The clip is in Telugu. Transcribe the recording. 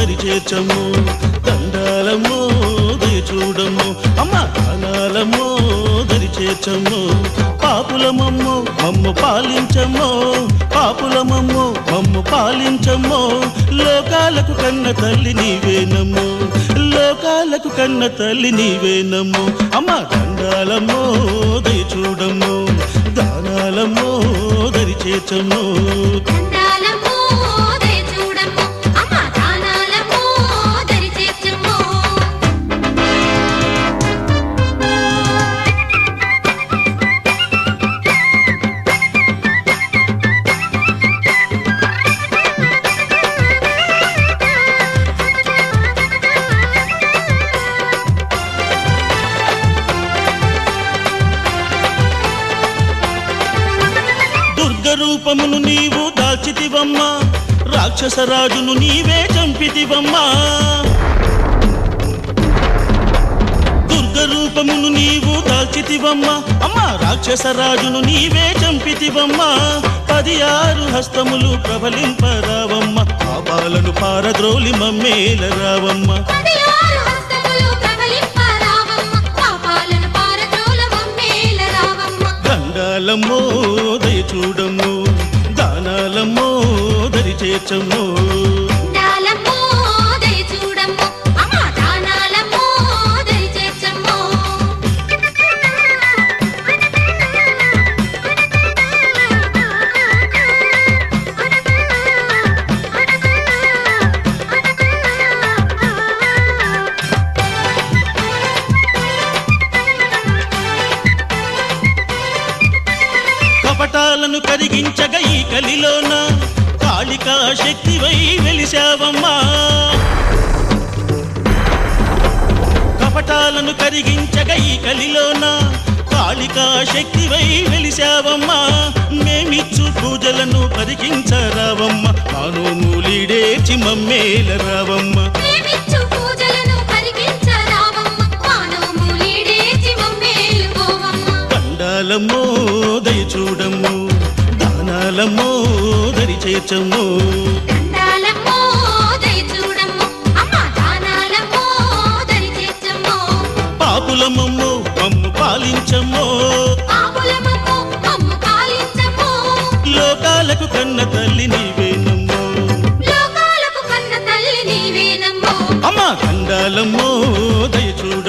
దరి చేర్చము దండాలమ్మో దయ చూడము అమ్మ దానాలమ్మో దరి చేర్చము పాపులమమ్మో మమ్ము పాలించమ్మో పాపులమమ్మో మమ్ము పాలించమ్మో లోకాలకు కన్న తల్లి నీవేనమ్మో లోకాలకు కన్న తల్లి నీవేనమ్మో అమ్మ దండాలమ్మో దయ చూడము దానాలమ్మో దరి చేర్చము దండాలమ్మో దయ చూడమ్మో అమ్మ దానాలమ్మో దరి చేర్చమ్మో దుర్గ రూపమును నీవు దాల్చితివమ్మా రాక్షస రాజును నీవే చంపితివమ్మా దుర్గ రూపమును నీవు దాల్చితివమ్మా అమ్మా రాక్షస రాజును నీవే చంపితివమ్మా పది ఆరు హస్తములు ప్రబలింపరావమ్మ పాపాలను పారద్రోలి మమ్మేల రావమ్మ పదియారు హస్తములు ప్రబలింపరావమ్మ పాపాలను పారద్రోల మమ్మేల రావమ్మ దండాలమ్మో దయ చూడము దానాలమ్మో దరి చేర్చము దండాలమ్మో దయ చూడమ్మో అమ్మ దానాలమ్మో దయ చేర్చమ్మో కపటాలను కరిగించగా ఈ కలిలోన కాళికా శక్తివై వెలిశావమ్మా కపటాలను కరిగించగా ఈ కలిలోన కాళికా శక్తివై వెలిశావమ్మా మేమిచ్చు పూజలను పరికించరావమ్మ మానోమూలిడేచి మమ్మేల రావమ్మ ప్రేమించు పూజలను పరికించరావమ్మ మానవములీడేచి మమ్మేలుకోవమ్మ దండాలమ్మో దయ చూడము దానాలమ్మో దరి చేర్చము దండాలమ్మో దయ చూడమ్మో అమ్మ దానాలమ్మో దరి చేర్చమ్మో పాపులమమ్మో మమ్ము పాలించమ్మో పాపులమమ్మో మమ్ము పాలించమ్మో లోకాలకు కన్న తల్లి నీవేనమ్మో లోకాలకు కన్న తల్లి నీవేనమ్మో అమ్మ కండాలమ్మో దయ చూడ